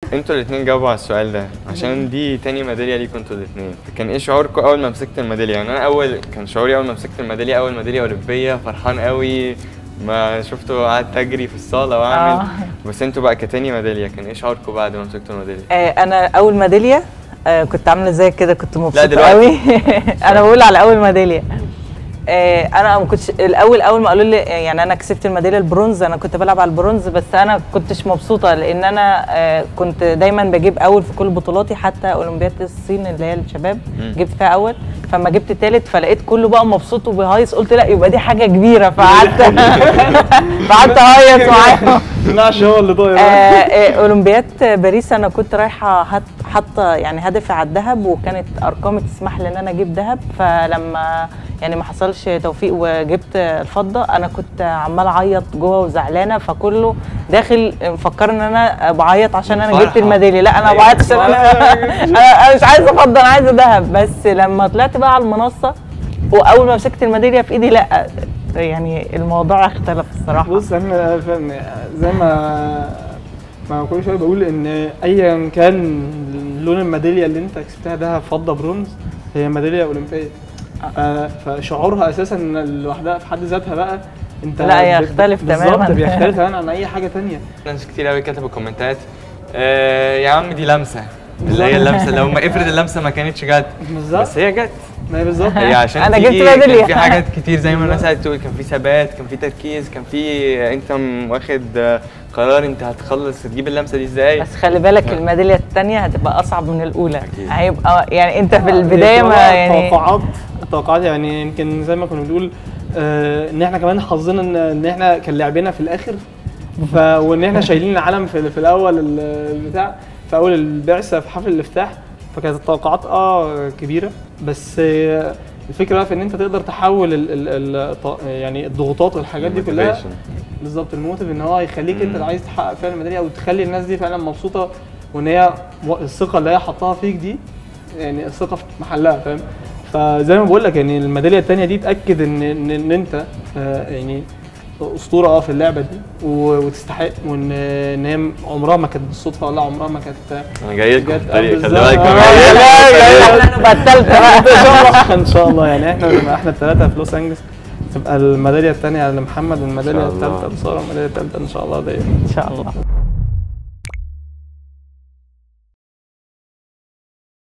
انتوا الاثنين جاوبوا على السؤال ده عشان دي تاني ميداليه ليكوا انتوا الاثنين كان ايه شعوركم اول ما مسكت الميداليه يعني انا اول كان شعوري اول ما مسكت الميداليه اول ميداليه اولمبيه فرحان قوي ما شفته قعدت اجري في الصاله واعمل آه. بس انتوا بقى كتاني ميداليه كان ايه شعوركم بعد ما مسكتوا الميداليه آه، انا اول ميداليه آه، كنت عامله زي كده كنت مبسوطه دلوقتي. قوي انا بقول على اول ميداليه آه، انا ما كنتش الاول اول ما قالوا لي يعني انا كسبت الميداليه البرونز انا كنت بلعب على البرونز بس انا كنتش مبسوطه لان انا آه، كنت دايما بجيب اول في كل بطولاتي حتى اولمبياد الصين اللي هي الشباب مم. جبت فيها اول فما جبت تالت فلقيت كله بقى مبسوط وبيهيص قلت لا يبقى دي حاجه كبيره فقعدت فقعدت اهيص معاهم نعش هو اللي ضايع آه، آه، اولمبياد باريس انا كنت رايحه هت- حاطه يعني هدفي على الذهب وكانت ارقامي تسمح لي ان انا اجيب ذهب فلما يعني ما حصلش توفيق وجبت الفضه انا كنت عماله اعيط جوه وزعلانه فكله داخل مفكر ان انا بعيط عشان انا جبت فرحة. الميداليه لا انا أيوة. بعيط عشان انا انا مش عايزه فضه انا عايزه ذهب بس لما طلعت بقى على المنصه واول ما مسكت الميداليه في ايدي لا يعني الموضوع اختلف الصراحه بص احنا فاهم زي ما ما كل شويه بقول ان ايا كان لون الميداليه اللي انت كسبتها ده فضه برونز هي ميداليه اولمبيه ف- فشعورها اساسا لوحدها في حد ذاتها بقى انت لا، هي ب- يختلف بالظبط تماماً. بيختلف تماما عن اي حاجه تانية ناس كتير قوي كتبوا كومنتات آه يا عم دي لمسه اللي هي اللمسه لو ما افرض اللمسه ما كانتش جت بالظبط بس هي جت ما هي بالظبط هي عشان أنا تيجي جبت ميدالية. كان في حاجات كتير زي ما الناس قاعده تقول كان في ثبات كان في تركيز كان في انت م- واخد آه، قرار انت هتخلص تجيب اللمسه دي ازاي بس خلي بالك الميداليه الثانيه هتبقى اصعب من الاولى أكيد. هيبقى يعني انت في هي البدايه ما بتبقى يعني توقعات توقعات يعني يمكن زي ما كنا بنقول آه ان احنا كمان حظنا ان ان احنا كان لعبنا في الاخر ف وان احنا شايلين العلم في, في الاول ال- البتاع في اول البعثه في حفل الافتتاح فكانت التوقعات اه كبيره بس آه الفكره بقى في ان انت تقدر تحول ال ال ال الط- يعني الضغوطات والحاجات دي كلها Motivation. بالظبط الموتيف ان هو يخليك انت مم. عايز تحقق فعلا الميداليه او تخلي الناس دي فعلا مبسوطه وان هي و- الثقه اللي هي حطاها فيك دي يعني الثقه في محلها فاهم فزي ما بقول لك يعني الميداليه الثانيه دي تاكد ان ان, إن انت آه، يعني اسطوره اه في اللعبه دي و- وتستحق وان ان هي عمرها ما كانت بالصدفه ولا عمرها ما كانت انا جاي لكم في جت- الطريق خلي بالظبط. بالك آه، أنا جاي لا، لكم في لا، الطريق. انا الثالثه بقى ان شاء الله ان شاء الله يعني احنا نبقى احنا الثلاثه في لوس انجلس تبقى الميداليه الثانيه لمحمد والميداليه إن شاء الله. الثالثه لساره والميداليه الثالثه ان شاء الله دي ان شاء الله